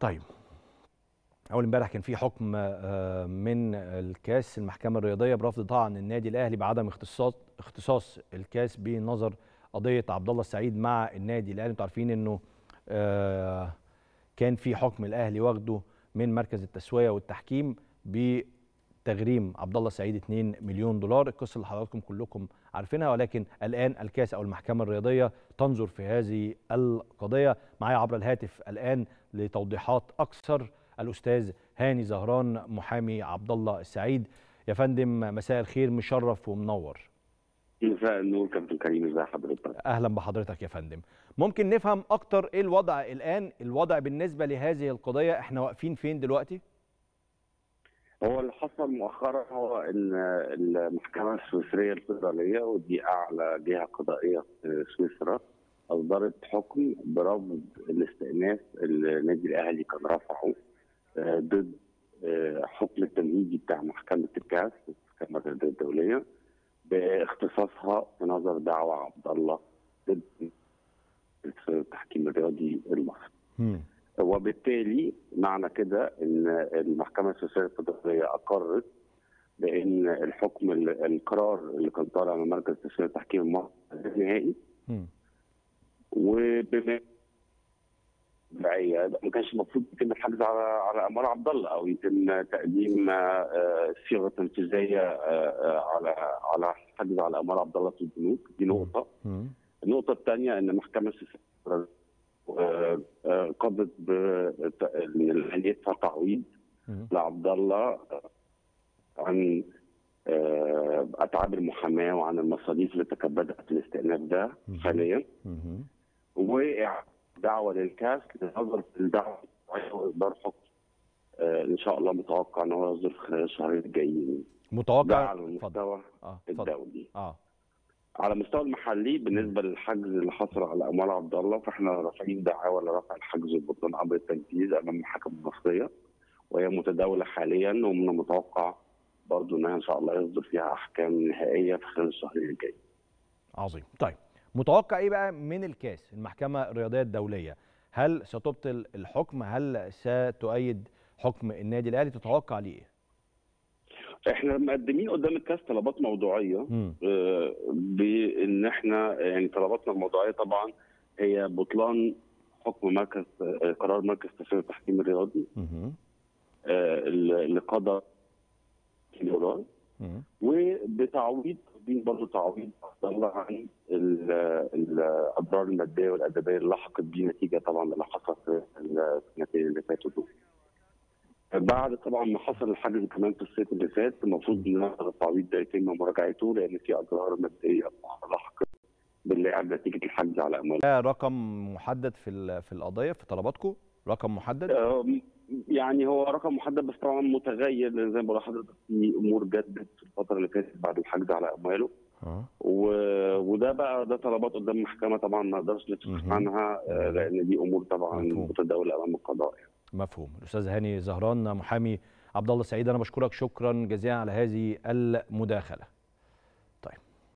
طيب اول امبارح كان في حكم من الكاس المحكمه الرياضيه برفض طعن النادي الاهلي بعدم اختصاص اختصاص الكاس بنظر قضيه عبد الله السعيد مع النادي الاهلي انتوا عارفين انه كان في حكم الاهلي واخده من مركز التسويه والتحكيم بتغريم عبد الله السعيد 2 مليون دولار القصه اللي حضراتكم كلكم عارفينها ولكن الان الكاس او المحكمه الرياضيه تنظر في هذه القضيه معايا عبر الهاتف الان لتوضيحات اكثر الاستاذ هاني زهران محامي عبد الله السعيد يا فندم مساء الخير مشرف ومنور مساء النور كابتن كريم ازي حضرتك اهلا بحضرتك يا فندم ممكن نفهم اكتر ايه الوضع الان الوضع بالنسبه لهذه القضيه احنا واقفين فين دلوقتي هو اللي حصل مؤخرا هو ان المحكمه السويسريه الفيدراليه ودي اعلى جهه قضائيه في سويسرا اصدرت حكم برفض الاستئناف اللي النادي الاهلي كان رفعه ضد حكم التمهيدي بتاع محكمه الكاس المحكمه الرياضيه الدوليه باختصاصها في نظر دعوى عبد الله ضد التحكيم الرياضي المصري. وبالتالي معنى كده ان المحكمه السويسريه الفدراليه اقرت بان الحكم القرار اللي كان طالع من مركز تسويه التحكيم المصري نهائي وبما العية ما كانش المفروض يتم الحجز على على اموال عبد الله او يتم تقديم صيغه تنفيذيه على على حجز على اموال عبد الله في البنوك دي نقطه. النقطه الثانيه ان محكمه قضت ان الاهلي يدفع تعويض لعبد الله عن اتعاب المحاماه وعن المصاريف اللي تكبدت في الاستئناف ده حاليا ودعوه للكاس لنظر في الدعوه واصدار حكم ان شاء الله متوقع ان هو يصدر خلال الشهرين الجايين متوقع على المستوى آه. الدولي اه على المستوى المحلي بالنسبه للحجز اللي حصل على اموال عبد الله فاحنا رافعين دعاوى لرفع الحجز والبطلان امر التنفيذ امام المحاكم المصريه وهي متداوله حاليا ومن المتوقع برضه انها ان شاء الله يصدر فيها احكام نهائيه في خلال الشهرين الجايين. عظيم طيب متوقع ايه بقى من الكاس المحكمه الرياضيه الدوليه هل ستبطل الحكم هل ستؤيد حكم النادي الاهلي تتوقع ليه ايه احنا مقدمين قدام الكاس طلبات موضوعيه آه بان احنا يعني طلباتنا الموضوعيه طبعا هي بطلان حكم مركز آه قرار مركز تسويه التحكيم الرياضي آه اللي قضى دولار وبتعويض تقديم برضه تعويض الله عن الاضرار الماديه والادبيه اللي لحقت بيه نتيجه طبعا اللي حصل في السنتين اللي فاتوا دول. بعد طبعا ما حصل الحجز كمان في الصيف اللي فات المفروض ان التعويض ده يتم مراجعته لان في اضرار ماديه لحقت باللاعب نتيجه الحجز على اموال. رقم محدد في في القضيه في طلباتكم؟ رقم محدد؟ يعني هو رقم محدد بس طبعا متغير لان زي ما بقول لحضرتك في امور جدت في الفتره اللي فاتت بعد الحجز على امواله. أه. و... وده بقى ده طلبات قدام المحكمه طبعا ما نقدرش نتفق عنها لان دي امور طبعا متداوله امام القضاء يعني. مفهوم الاستاذ هاني زهران محامي عبد الله السعيد انا بشكرك شكرا جزيلا على هذه المداخله